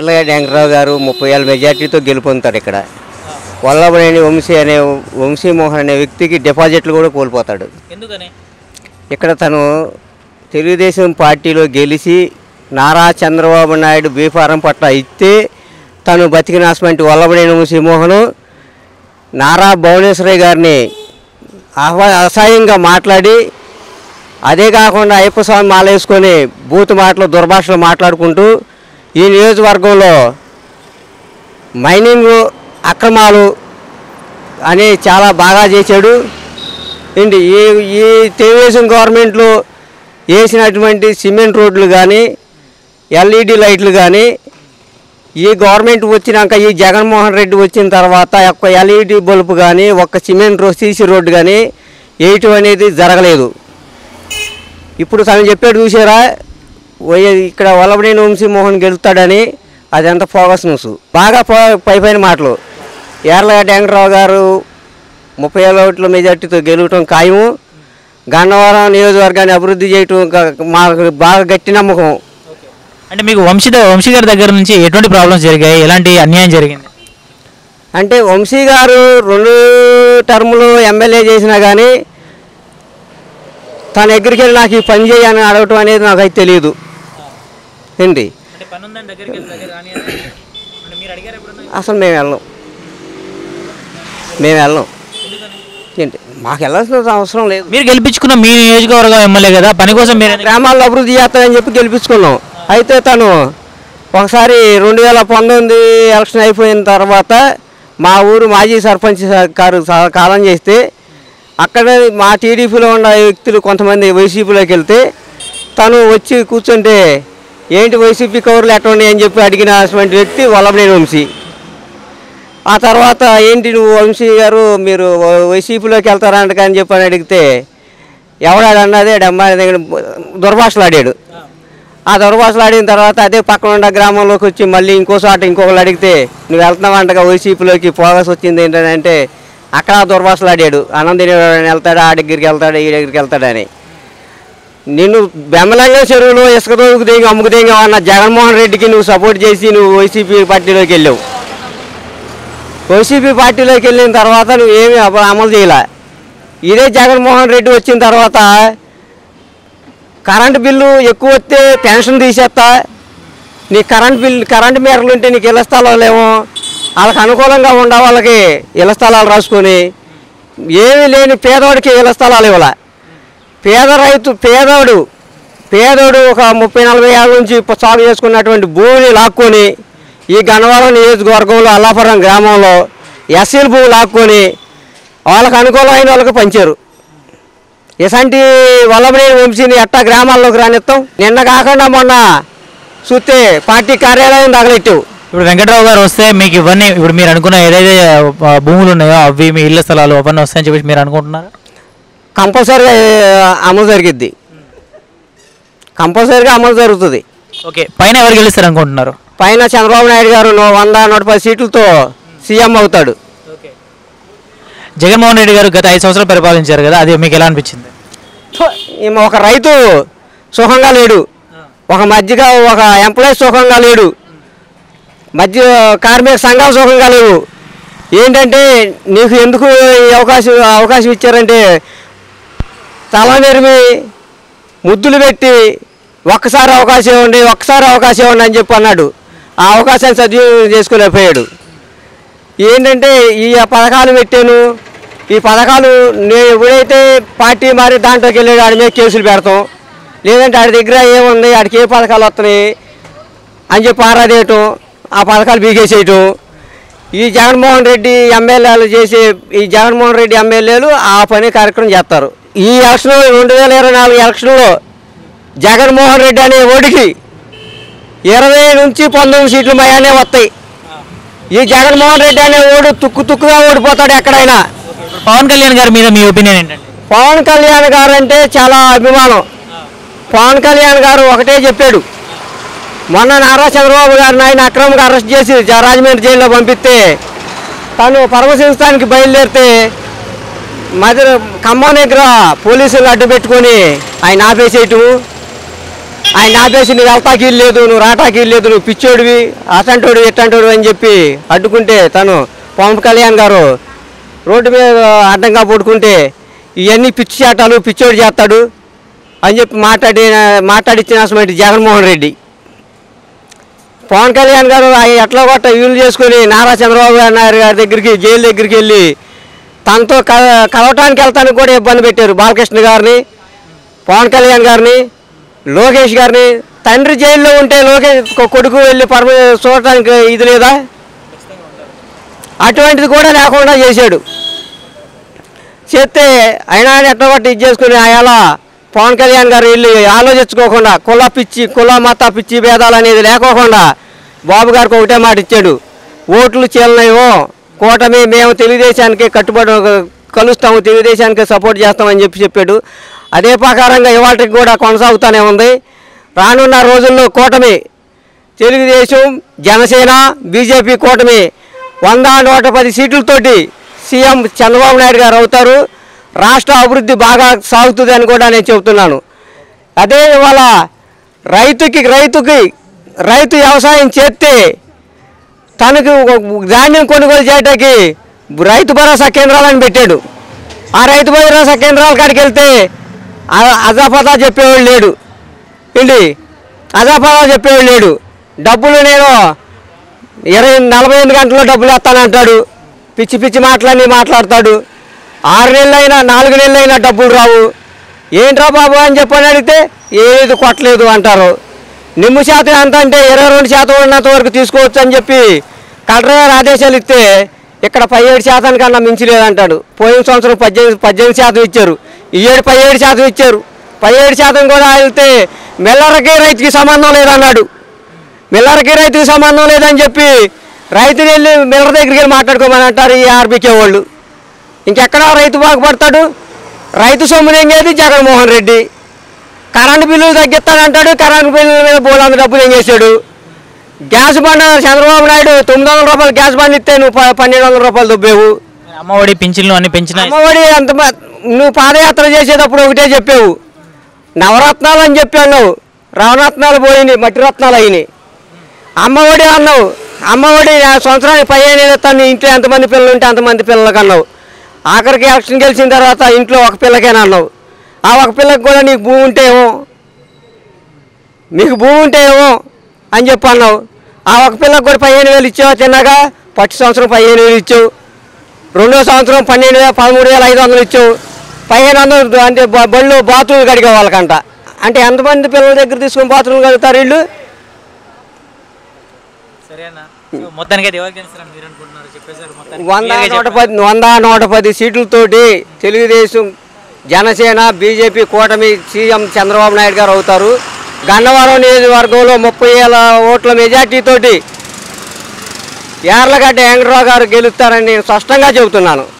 ఎర్లగడ్డ వెంకటరావు గారు ముప్పై ఏళ్ళ మెజార్టీతో గెలుపొందుతాడు ఇక్కడ వల్లభనేని వంశీ అనే వంశీమోహన్ అనే వ్యక్తికి డిపాజిట్లు కూడా కోల్పోతాడు ఎందుకని ఇక్కడ తను తెలుగుదేశం పార్టీలో గెలిచి నారా చంద్రబాబు నాయుడు బీఫారం పట్ల ఇస్తే తను బతికినాసినటువంటి వల్లభనేని వంశీమోహను నారా భువనేశ్వరి గారిని ఆహ్వా అసహ్యంగా మాట్లాడి అదే కాకుండా అయ్యప్ప స్వామి మాల వేసుకొని బూత్ మాటలు దుర్భాషలు మాట్లాడుకుంటూ ఈ నియోజకవర్గంలో మైనింగ్ అక్రమాలు అని చాలా బాగా చేశాడు ఏంటి ఈ ఈ తెలుగుదేశం గవర్నమెంట్లో వేసినటువంటి సిమెంట్ రోడ్లు కానీ ఎల్ఈడి లైట్లు కానీ ఈ గవర్నమెంట్ వచ్చినాక ఈ జగన్మోహన్ రెడ్డి వచ్చిన తర్వాత ఒక్క ఎల్ఈడి బల్బు కానీ ఒక్క సిమెంట్ రోడ్ సీసీ రోడ్డు కానీ వేయటం అనేది జరగలేదు ఇప్పుడు తను చెప్పాడు చూసారా వై- ఇక్కడ వల్లభనేని వంశీమోహన్ గెలుస్తాడని అదంతా ఫోకస్ న్యూస్ బాగా పో పై పైన మాటలు ఏర్లగడ్డ వెంకటరావు గారు ముప్పై ఏళ్ళ ఓట్ల మెజార్టీతో గెలవటం ఖాయము గన్నవరం నియోజకవర్గాన్ని అభివృద్ధి చేయటం గ- మాకు బాగా గట్టి నమ్మకం అంటే మీకు వంశీ ద- వంశీ గారి దగ్గర నుంచి ఎటువంటి ప్రాబ్లమ్స్ జరిగాయి ఎలాంటి అన్యాయం జరిగింది అంటే వంశీ గారు రెండు టర్ములు ఎమ్మెల్యే చేసినా కానీ తన దగ్గరికి వెళ్ళి నాకు ఈ పని చేయని అడగటం అనేది నాకు అయితే తెలియదు ఏంటి అంటే పని ఉందని దగ్గరికి దగ్గర రాని అంటే మీరు అడిగారు ఎప్పుడన్నా అసలు మేము వెళ్ళం మేము వెళ్ళం ఏంటి మాకు వెళ్ళాల్సిన అవసరం లేదు మీరు గెలిపించుకున్న మీ నియోజకవర్గం ఎమ్మెల్యే కదా పని కోసం మీరు ఎందుకు- గ్రామాల్లో అభివృద్ధి చేస్తానని చెప్పి గెలిపించుకున్నాం అయితే తను ఒకసారి రెండు వేల పంతొమ్మిది ఎలక్షన్ అయిపోయిన తర్వాత మా ఊరు మాజీ సర్పంచ్ గారు సా- కాలం చేస్తే అక్కడ మా టీడీపీలో ఉన్న వ్యక్తులు కొంతమంది వైసీపీలోకి వెళ్తే తను వచ్చి కూర్చుంటే ఏంటి వైసీపీ కవర్లు ఎట్లా ఉన్నాయి అని చెప్పి అడిగినటువంటి వ్యక్తి వల్లభనేని వంశీ ఆ తర్వాత ఏంటి నువ్వు వంశీ గారు మీరు వైసీపీలోకి వెళ్తారంట అని చెప్పి అని అడిగితే ఎవడాడు అన్నది అమ్మాయి దగ్గర దుర్భాషలు ఆడాడు ఆ దుర్భాషలు ఆడిన తర్వాత అదే పక్కన ఉన్న గ్రామంలోకి వచ్చి మళ్ళీ ఇంకో చోట ఇంకొకరు అడిగితే నువ్వు వెళ్తున్నావంటగా వైసీపీలోకి పోగస్ వచ్చింది ఏంటని అంటే అక్కడ ఆ దుర్భాషలు ఆడాడు ఆనందిని వెళ్తాడా ఆ దగ్గరికి వెళ్తాడా ఈ దగ్గరికి వెళ్తాడని నిన్ను బెమ్మలంగా చెరువులో ఇసుక దొరుకు దిగి అమ్ముకు దిగి అన్న జగన్మోహన్ రెడ్డికి నువ్వు సపోర్ట్ చేసి నువ్వు వైసీపీ పార్టీలోకి వెళ్ళావు వైసీపీ పార్టీలోకి వెళ్ళిన తర్వాత నువ్వు ఏమీ అప్పుడు అమలు చేయలే ఇదే జగన్మోహన్ రెడ్డి వచ్చిన తర్వాత కరెంటు బిల్లు ఎక్కువ వస్తే పెన్షన్ తీసేస్తా నీ కరెంట్ బిల్లు కరెంట్ మీటర్లు ఉంటే నీకు ఇళ్ల స్థలాలు లేవో వాళ్ళకి అనుకూలంగా ఉండే వాళ్ళకి ఇళ్ల స్థలాలు రాసుకొని ఏమీ లేని పేదవాడికి ఇళ్ల స్థలాలు ఇవ్వాల పేద రైతు పేదోడు పేదోడు ఒక ముప్పై నలభై ఏళ్ళ నుంచి ప- సాగు చేసుకున్నటువంటి భూమిని లాక్కొని ఈ గన్నవరం నియోజకవర్గంలో అల్లాపురం గ్రామంలో ఎస్సీల భూమి లాక్కొని వాళ్ళకి అనుకూలమైన వాళ్ళకి పంచారు ఇలాంటి వల్లభనేని వంశీని ఎట్టా గ్రామాల్లోకి రానిస్తాం నిన్న కాకుండా మొన్న చూస్తే పార్టీ కార్యాలయం తగలెట్టావు ఇప్పుడు వెంకట్రావు గారు వస్తే మీకు ఇవన్నీ ఇప్పుడు మీరు అనుకున్న ఏదైతే ఆ, భూములు ఉన్నాయో అవి మీ ఇళ్ల స్థలాలు అవన్నీ వస్తాయని చెప్పేసి మీరు అనుకుంటున్నారా కంపల్సరీగా ఆ, అమలు జరిగిద్ది కంపల్సరీగా అమలు జరుగుతుంది ఓకే పైన ఎవరు గెలుస్తారు అనుకుంటున్నారు పైన చంద్రబాబు నాయుడు గారు నూ- వంద నూట పది సీట్లతో సీఎం అవుతాడు జగన్మోహన్ రెడ్డి గారు గత ఐదు సంవత్సరాలు పరిపాలించారు కదా అది మీకు ఎలా అనిపించింది ఫు, ఈమె ఒక రైతు సుఖంగా లేడు ఒక మధ్యగ ఒక ఎంప్లాయీ సుఖంగా లేడు మధ్య కార్మిక సంఘాలు సుఖంగా లేవు ఏంటంటే నీకు ఎందుకు ఈ అవకాశం అవకాశం ఇచ్చారంటే తల నెరిమి ముద్దులు పెట్టి ఒక్కసారి అవకాశం ఇవ్వండి ఒక్కసారి అవకాశం ఇవ్వండి అని చెప్పి అన్నాడు ఆ అవకాశాన్ని సద్వినియోగం చేసుకోలేకపోయాడు ఏంటంటే ఈ పథకాలు పెట్టాను ఈ పథకాలు నేను ఎప్పుడైతే పార్టీ మారి దాంట్లోకి వెళ్ళాడు ఆడి మీద కేసులు పెడతాం లేదంటే ఆడి దగ్గర ఏముంది ఆడికి ఏ పథకాలు వస్తున్నాయి అని చెప్పి ఆరాదేయటం ఆ పథకాలు బీగేసేయటం ఈ జగన్మోహన్ రెడ్డి ఎమ్మెల్యేలు చేసే ఈ జగన్మోహన్ రెడ్డి ఎమ్మెల్యేలు ఆ పని కార్యక్రమం చేస్తారు ఈ ఎలక్షన్ రెండు వేల ఇరవై నాలుగు ఎలక్షన్లో జగన్మోహన్ రెడ్డి అనే ఓడికి ఇరవై నుంచి పంతొమ్మిది సీట్లు మయానే వస్తాయి ఈ జగన్మోహన్ రెడ్డి అనే ఓడు తుక్కు తుక్కుగా ఓడిపోతాడు ఎక్కడైనా పవన్ కళ్యాణ్ గారి మీద మీ ఒపీనియన్ ఏంటంటే పవన్ కళ్యాణ్ గారు అంటే చాలా అభిమానం పవన్ కళ్యాణ్ గారు ఒకటే చెప్పాడు మొన్న నారా చంద్రబాబు గారిని ఆయన అక్రమంగా అరెస్ట్ చేసి జ- రాజమండ్రి జైల్లో పంపిస్తే తను పరమశిస్తానికి బయలుదేరితే మధుర ఖమ్మం దగ్గర పోలీసులు అడ్డు పెట్టుకొని ఆయన ఆపేసేయటం ఆయన ఆపేసి నువ్వు వెళ్తాకి లేదు నువ్వు రాటాకి లేదు నువ్వు పిచ్చోడివి అసంటోడు ఇట్టంటోడు అని చెప్పి అడ్డుకుంటే తను పవన్ కళ్యాణ్ గారు రోడ్డు మీద అడ్డంగా పడుకుంటే ఇవన్నీ పిచ్చి చేటాలు పిచ్చోడు చేస్తాడు అని చెప్పి మాట్లాడి మాట్లాడిచ్చిన జగన్మోహన్ రెడ్డి పవన్ కళ్యాణ్ గారు ఆయన ఎట్లా కొట్ట వీలు చేసుకుని నారా చంద్రబాబు నాయుడు గారి దగ్గరికి జైలు దగ్గరికి వెళ్ళి తనతో క కలవటానికి వెళ్తానికి కూడా ఇబ్బంది పెట్టారు బాలకృష్ణ గారిని పవన్ కళ్యాణ్ గారిని లోకేష్ గారిని తండ్రి జైల్లో ఉంటే లోకేష్ కొ- కొడుకు వెళ్ళి పరమ చూడటానికి ఇది లేదా అటువంటిది కూడా లేకుండా చేశాడు చేస్తే అయినా ఆయన ఎట్లా కొట్టి ఇది చేసుకుని అలా పవన్ కళ్యాణ్ గారు వెళ్ళి ఆలోచించుకోకుండా కుల పిచ్చి కుల మత పిచ్చి భేదాలు అనేది లేకోకుండా బాబు గారికి ఒకటే మాట ఇచ్చాడు ఓట్లు చీలనేవో కూటమి మేము తెలుగుదేశానికి కట్టుబడి కలుస్తాము తెలుగుదేశానికి సపోర్ట్ చేస్తామని చెప్పి చెప్పాడు అదే ప్రకారంగా ఇవాళకి కూడా కొనసాగుతూనే ఉంది రానున్న రోజుల్లో కూటమి తెలుగుదేశం జనసేన బీజేపీ కూటమి వంద నూట పది సీట్లతోటి సీఎం చంద్రబాబు నాయుడు గారు అవుతారు రాష్ట్ర అభివృద్ధి బాగా సాగుతుంది అని కూడా నేను చెబుతున్నాను అదే ఇవాళ రైతుకి రైతుకి రైతు వ్యవసాయం చేస్తే తనకు ఒక ధాన్యం కొనుగోలు చేయటానికి రైతు భరోసా కేంద్రాలను పెట్టాడు ఆ రైతు భరోసా కేంద్రాల కాడికి వెళ్తే అ- అజాపదా చెప్పేవాడు లేడు ఏంటి అజాపదా చెప్పేవాడు లేడు డబ్బులు నేను ఇరవై నలభై ఎనిమిది గంటల్లో డబ్బులు వేస్తానంటాడు పిచ్చి పిచ్చి మాటలన్నీ మాట్లాడతాడు ఆరు నెలలైనా నాలుగు నెలలైనా డబ్బులు రావు ఏంట్రా బాబు అని చెప్పని అడిగితే ఏది కొట్టలేదు అంటారు నిమ్ము శాతం ఎంత అంటే ఇరవై రెండు శాతం ఉన్నంత వరకు తీసుకోవచ్చు అని చెప్పి కలెక్టర్ గారు ఆదేశాలు ఇస్తే ఇక్కడ పదిహేడు శాతం కన్నా మించి లేదంటాడు పోయిన సంవత్సరం పద్దెనిమిది పద్దెనిమిది శాతం ఇచ్చారు ఈ ఏడు పదిహేడు శాతం ఇచ్చారు పదిహేడు శాతం కూడా వెళ్తే మెల్లరకి రైతుకి సంబంధం లేదన్నాడు మిల్లర్కి రైతుకి సంబంధం లేదని చెప్పి రైతుని వెళ్ళి మిల్లర్ దగ్గరికి వెళ్ళి మాట్లాడుకోమని అంటారు ఈ ఆర్బీకే వాళ్ళు ఇంకెక్కడ రైతు బాగుపడతాడు రైతు సొమ్ము ఎంగేది జగన్మోహన్ రెడ్డి కరెంటు బిల్లులు తగ్గిస్తానంటాడు కరెంటు బిల్లుల మీద బోలంత డబ్బులు ఎంగేశాడు గ్యాస్ బండ చంద్రబాబు నాయుడు తొమ్మిది వందల రూపాయలు గ్యాస్ బండ్ ఇస్తే నువ్వు ప- పన్నెండు వందల రూపాయలు దుబ్బేవు అమ్మఒడి పింఛన్లు అన్ని పెంచిన అమ్మఒడి అంత మ- నువ్వు పాదయాత్ర చేసేటప్పుడు ఒకటే చెప్పావు నవరత్నాలు అని చెప్పి అన్నావు రవరత్నాలు పోయినాయి మట్టి రత్నాలు అయినాయి అమ్మఒడి అన్నావు అమ్మఒడి ఆ సంవత్సరానికి పదిహేను వేలు ఇస్తాను నీ ఇంట్లో ఎంతమంది పిల్లలు ఉంటే అంతమంది పిల్లలకి అన్నావు ఆఖరికి ఎలక్షన్ గెలిచిన తర్వాత ఇంట్లో ఒక పిల్లకేనా అన్నావు ఆ ఒక పిల్లకి కూడా నీకు భూమి ఉంటే ఏమో మీకు భూమి ఉంటే ఏమో అని చెప్పి అన్నావు ఆ ఒక పిల్లకి కూడా పదిహేను వేలు ఇచ్చావు తిన్నాగా పట్టి సంవత్సరం పదిహేను వేలు ఇచ్చావు రెండో సంవత్సరం పన్నెండు వేల పదమూడు వేల ఐదు వందలు ఇచ్చావు పదిహేను వందలు అంటే బ- బళ్ళు బాత్రూమ్ కడిగే వాళ్ళకంట అంటే ఎంతమంది పిల్లల దగ్గర తీసుకొని బాత్రూమ్ కడుగుతారు వీళ్ళు సరేనా మొత్తానికి అయితే ఎవరు గెలుస్తారని మీరు అనుకుంటున్నారు చెప్పేశారు మొత్తానికి వంద clear గా నూట చెప్పండి. పది వంద నూట పది సీట్లతోటి తెలుగుదేశం జనసేన బీజేపీ కూటమి సీఎం చంద్రబాబు నాయుడు గారు అవుతారు గన్నవరం నియోజకవర్గంలో ముప్పై వేల ఓట్ల మెజార్టీతోటి యార్లగడ్డ వెంకటరావు గారు గెలుస్తారని నేను స్పష్టంగా చెబుతున్నాను